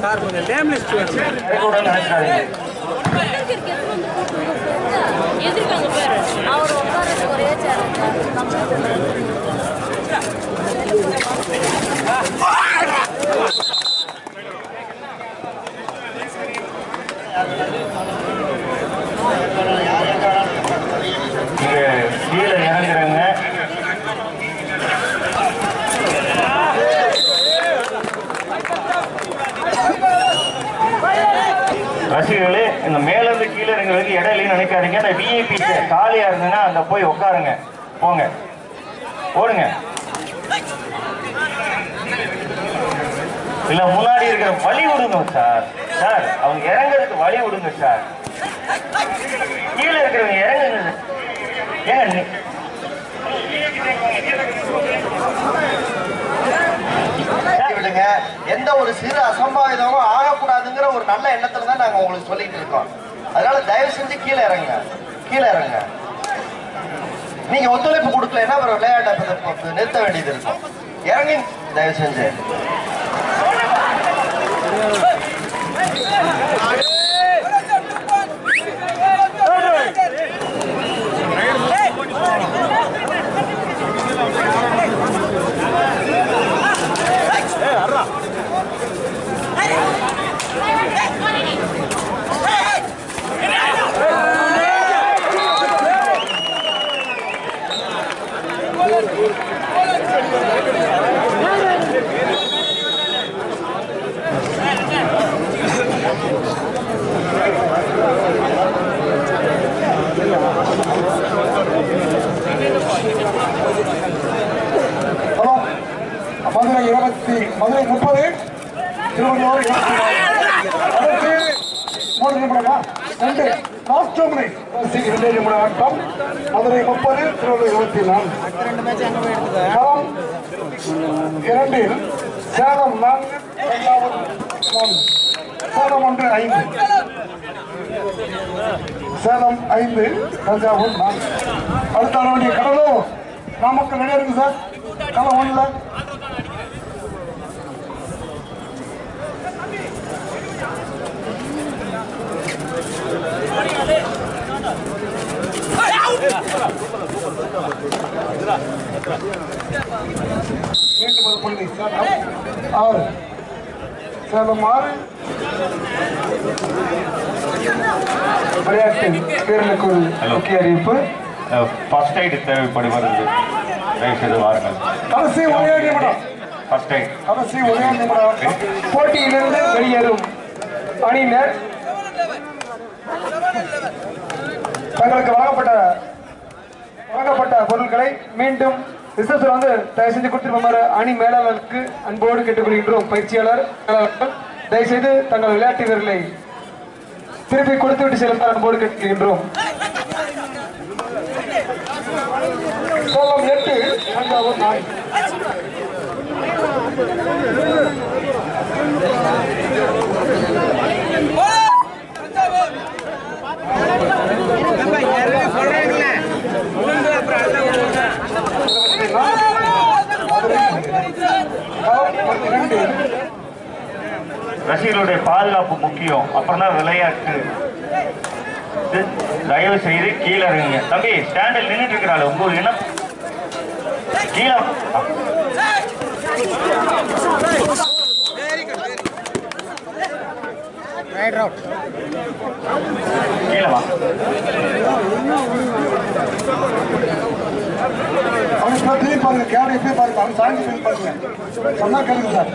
Sir கொஞ்சம் name list வேணும் இறக்கூடாதுன்னு நினைக்காதீங்க எதிர்க்காங்க பேரு அவர் உட்கார ஒரே சேர் நீங்க கீழே இறங்குறங்க ரசிகர்களே இந்த மேல இருந்து கீழே இறங்குறதுக்கு இடம் இல்லைன்னு நினைக்காதீங்க அந்த விஐபி காலியா இருந்ததுன்னா அந்த போய் உட்காருங்க போங்க ஓடுங்க இல்ல முன்னாடி இருக்கிற வழி விடுங்க சார் சார் அவங்க இறங்குறதுக்கு வழி விடுங்க சார் கீழே இருக்கிறவங்க இறங்குங்க ஏங்க நீ- விடுங்க எந்த ஒரு சிறு அசம்பாவிதமும் ஆகக்கூடாதுங்கிற ஒரு நல்ல எண்ணத்துல தான் நாங்க உங்களுக்கு சொல்லிட்டு இருக்கோம் அதனால தயவு செஞ்சு கீழே இறங்குங்க கீழே இறங்குங்க நீங்க ஒத்துழைப்பு கொடுக்கலன்னா அப்புறம் விளையாட்டை அப்ப- அப்ப நிறுத்த வேண்டியது இருக்கும் இறங்கி தயவு செஞ்சு ஹலோ மதுரை இருபத்தி மதுரை முப்பது திருவள்ளூர் இருபத்தி நாலு கடைசி மூணு நிமிடமா ரெண்டு லாஸ்ட் டூ மினிட் கடைசி இரண்டு நிமிட ஆட்டம் மதுரை முப்பது திருவள்ளூர் இருபத்தி நாலு களம் இரண்டில் சேலம் நான்கு இரண்டாவது மூணு சேலம் ஒன்று ஐந்து சேலம் ஐந்து தஞ்சாவூர் நான்கு அடுத்த ஆட வேண்டிய கடலூர் நாமக்கல் ரெடியா இருக்கு சார் களம் ஒண்ணுல மீண்டும் ஒரு புள்ளி சேலம் ஆறு சேலம் ஆறு விளையாட்டு வீரர்களுக்கு ஒரு முக்கிய அறிவிப்பு ஃபர்ஸ்ட் எய்டு தேவைப்படுகிறது தயவு செய்து வாருங்கள் கடைசி ஒரே நிமிடம் ஃபர்ஸ்ட் எய்ட் கடைசி ஒரே நிமிடம் போட்டியிலிருந்து வெளியேறும் அணியினர் தங்களுக்கு வழங்கப்பட்ட வழங்கப்பட்ட பொருட்களை மீண்டும் ரிசப்ஷன் வந்து தயவு செஞ்சு கொடுத்துருப்பாரு அணி மேலாளருக்கு அன்போடு கேட்டுக்கொள்கின்றோம் பயிற்சியாளர் மேலாளர்கள் தயவு செய்து தங்கள் விளையாட்டு வீரர்களை திருப்பி கொடுத்து விட்டு செல்லுமாறு அன்போடு கேட்டுக்கொள்கின்றோம் கோலம் எட்டு தஞ்சாவூர் நாய் சொல்றேங்களே உளுந்து அப்புறம் எல்லாம் விடுங்க. களம் இரண்டு ரசிகர்களுடைய பாதுகாப்பு முக்கியம் அப்புறம் தான் விளையாட்டு இது தயவு செய்து கீழே இறங்குங்க தம்பி ஸ்டாண்டில் நின்றுட்டு இருக்கிறாள் உங்க என்ன கீழே கீழே வா அவன் இப்போ திரும்பி பாருங்க கேமரா இப்படி பாருங்க அவன் சாய்ந்து திரும்பி பாருங்க சொன்னா கேளுங்க சார்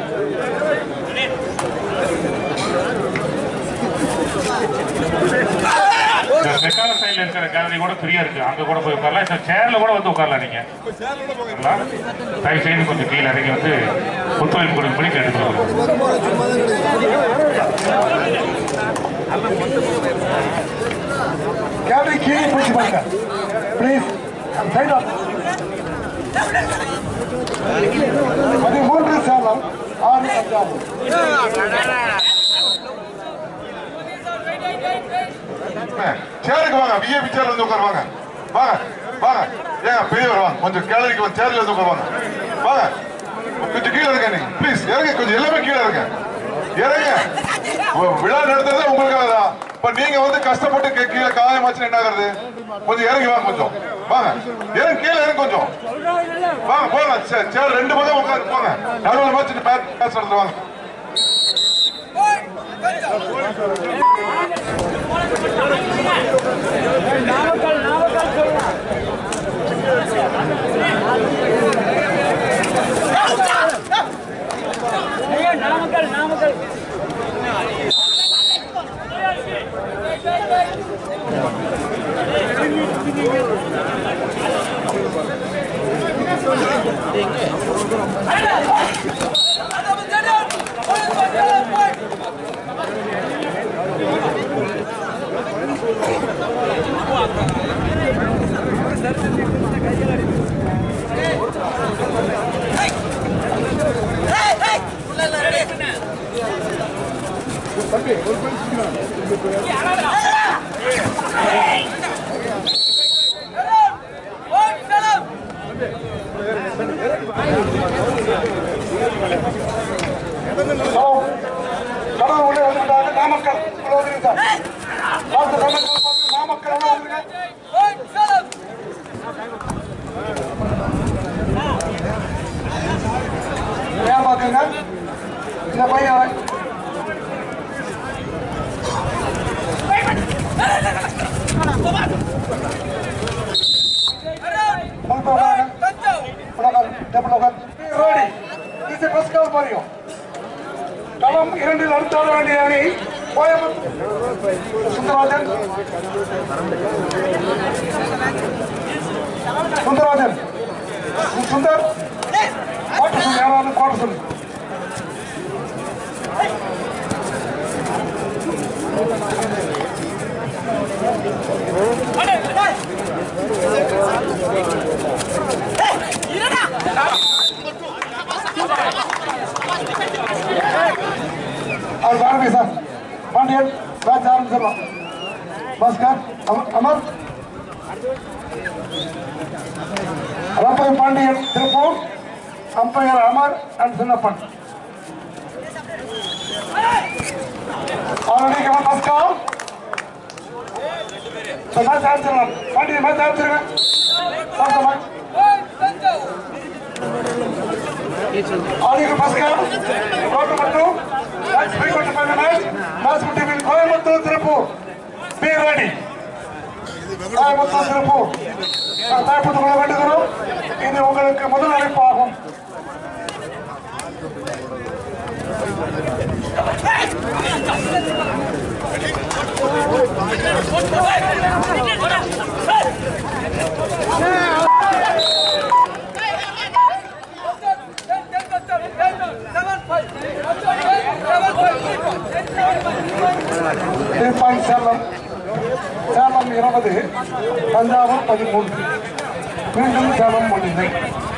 இந்த செக்கால சைடுல இருக்கிற கேலரி கூட ஃப்ரீயா இருக்கு அங்க கூட போய் உட்காரலாம் இந்த சேர்ல கூட வந்து உட்காரலாம் நீங்க உட்காரலாம். தயவு செய்து கொஞ்சம் கீழே இறங்கி வந்து ஒத்துழைப்பு கொடுக்கும்படி கேட்டுக்கொள்கிறோம் கேமரா கீழே போச்சு பாருங்க ப்ளீஸ் சைட் ஆஃப் பதிமூன்று சேலம் ஆறு தஞ்சாவூர் சேருக்கு வாங்க விஏபி சேர்ல வந்து உட்காருவாங்க வாங்க வாங்க ஏங்க பெரியவர் வாங்க கொஞ்சம் கேலரிக்கு வந்து சேர்ல வந்து உட்காருவாங்க வாங்க கொஞ்சம் கீழே இருங்க நீங்க ப்ளீஸ் இறங்க கொஞ்சம் எல்லாமே கீழே இருங்க இறங்க உ- விழா நடத்துறது உங்களுக்காக தான் இப்ப நீங்க வந்து கஷ்டப்பட்டு கீ- கீழே காயமாச்சு என்ன ஆகுறது கொஞ்சம் இறங்கி வாங்க கொஞ்சம் வாங்க இறங்க கீழே இறங்க கொஞ்சம் வாங்க போங்க சே- சேர் ரெண்டு பேரும் உட்காந்து போங்க நடுவில் வச்சுட்டு பேட் பேச நடத்து வாங்க கடவுள் உள்ளே வந்துட்டாங்க நாமக்கல் உள்ள வந்துருங்க சார் டாக்டர் கண்ணன் பார்த்து நாமக்கல் உள்ள வந்துருங்க ஏன் பார்க்குங்க இந்த பையன் களம் இரண்டில் அடுத்தாட வேண்டிய அணி கோயம்புத்தூர் சுந்தரராஜன் சுந்தரராஜன் சுந்தர் கோட்டை சொல்லு யாராவது கோட்டை சொல்லு அவர் பாரதி சார் பாண்டியன் மேட்ச் ஆரம்பிச்சிடலாம் பாஸ்கர் அம- அமர் ரப்பை Pandian Tiruppur umpire Amar and Chinnappan already கவன் பாஸ்கர் மேட்ச் ஆரம்பிச்சிடலாம் பாண்டியன் மேட்ச் ஆரம்பிச்சிருங்க சார் மேட்ச் ஆதிக்க பாஸ்கர் கோட்டமட்டு மேட்ச் த்ரீ கோட்டை ஃபைனல் மேட்ச் மேட்ச் டீமில் கோயம்புத்தூர் திருப்பூர் பி ரெடி கோயம்புத்தூர் திருப்பூர் நான் தயாரித்துக் கொள்ள வேண்டுகிறோம் இது உங்களுக்கு முதல் அழைப்பு ஆகும் திருப்பாய் சேலம் சேலம் இருபது தஞ்சாவூர் பதிமூன்று மீண்டும் சேலம் முடிந்தது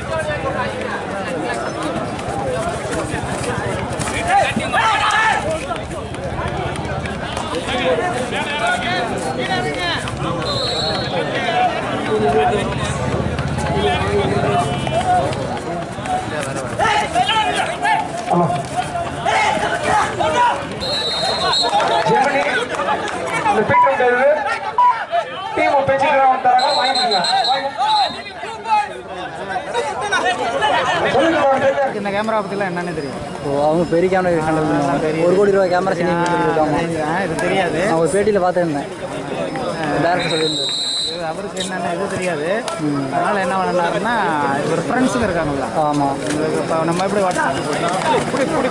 ஹலோ ஜெர்மனி இந்த பீட்டர் டேவிட் டீம் பேச்சுக்கிறாங்க தராங்க வாங்கிக்கோங்க சொல்லுங்க இந்த கேமரா பத்திலாம் என்னன்னு தெரியும் ஓ அவங்க பெரிய கேமரா ஹேண்டில் பண்ணுவாங்க ஒரு கோடி ரூபாய் கேமரா செஞ்சு கொடுத்துருக்காங்க ஆ, இது தெரியாது நான் ஒரு பேட்டியில் பார்த்துருந்தேன் டேரக்டர் சொல்லியிருந்தார் இது அவருக்கு என்னென்ன இது தெரியாது அதனால என்ன பண்ணலாருன்னா ஒரு ஃப்ரெண்ட்ஸுங்க இருக்காங்கல்ல ஆமாம் உங்களுக்கு இப்போ நம்ம எப்படி வாட்ஸ்அப் இப்படி இப்படி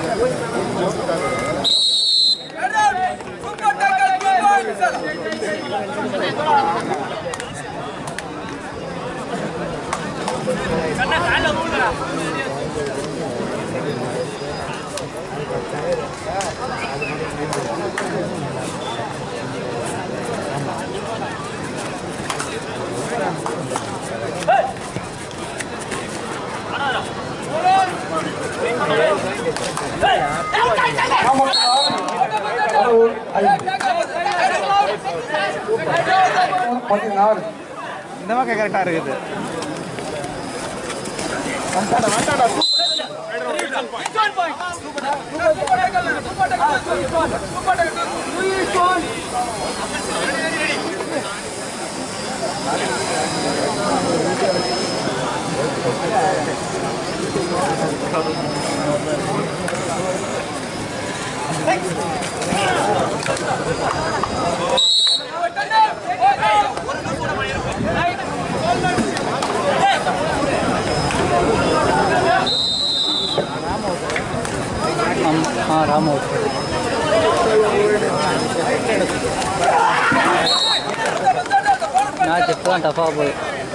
பதினாறு இந்த பக்கம் கரெக்டாக இருக்குது வந்தாடா வந்தாடா ஆ ராமு மேட்ச் இப்போ தான் டஃபாக போகுது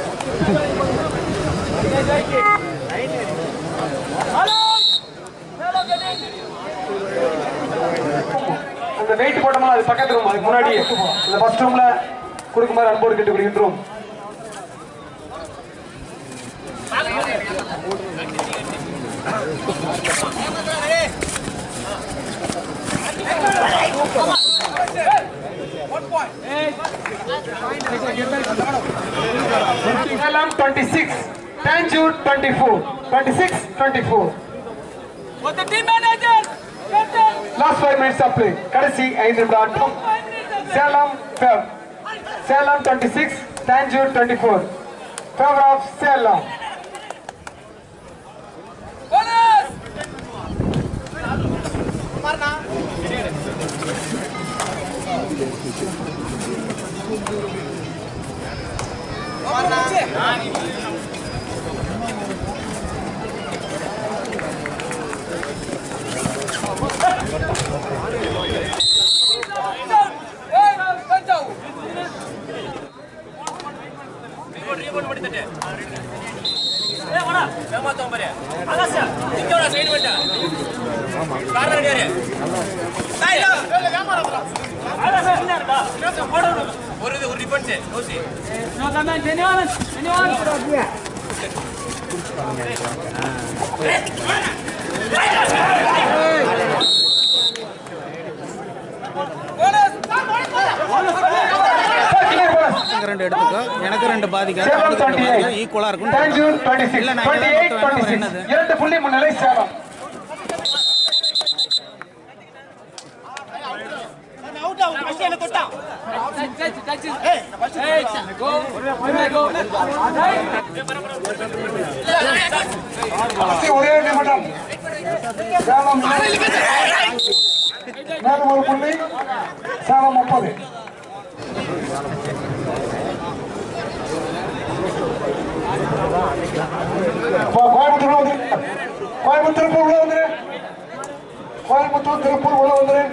அந்த வெயிட் போட்டோம்னா அது பக்கத்து ரூம் அதுக்கு முன்னாடி இந்த ஃபர்ஸ்ட் ரூம்ல கொடுக்குமாறு அன்போடு கேட்டுக் கொள்கின்றோம் Salem 26, Tanjore 24, 26, 24. Last five minutes of play கடைசி ஐந்து நிமிட ஆட்டம் சேலம் ஃபேவ் Salem twenty six Tanjore twenty four favour of Salem எனக்கு ரெண்டு எடுத்துக்கோ எனக்கு ரெண்டு பாதிக்காது சேலம் அவனுக்கு ரெண்டு டுவெண்ட்டி பாதிக்காது எயிட் ஈக்குவலாக இருக்கும் தாஞ்சூர் டுவெண்ட்டி சிக்ஸ் இல்ல, நான் டுவெண்ட்டி இதை எயிட் மட்டும் டுவெண்ட்டி வேணா சிக்ஸ் என்னது? இரண்டு புள்ளி முன்னிலை சேலம் ஒரே நிமிடம் சேலம் மேலும் ஒரு புள்ளி சேலம் முப்பது கோயம்புத்தூர் வந்து கோயம்புத்தூர் உள்ள வந்துரு கோயம்புத்தூர் திருப்பூர் உள்ள வந்துரு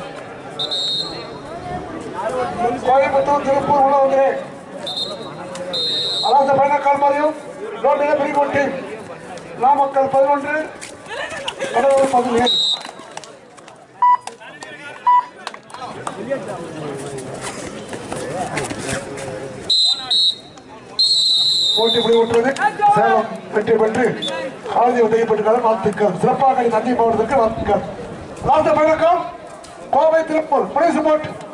கோயம்புத்தூர் திருப்பூர் உள்ள வந்துரு அலாச பயணக்கால் மாதிரியும் ரோட்டில் பிரிக்கொண்டு நாமக்கல் பதினொன்று கடலூர் பதினேழு போட்டி முடிவுற்றது சேலம் வெற்றி பெற்று ஆதி உதயப்பட்டிருக்கிறார் வாழ்த்துக்கள் சிறப்பாக நன்றி மாவட்டத்திற்கு வாழ்த்துக்கள் லாஸ்ட் பயணக்கம் கோவை திருப்பூர் பிரைஸ் போட்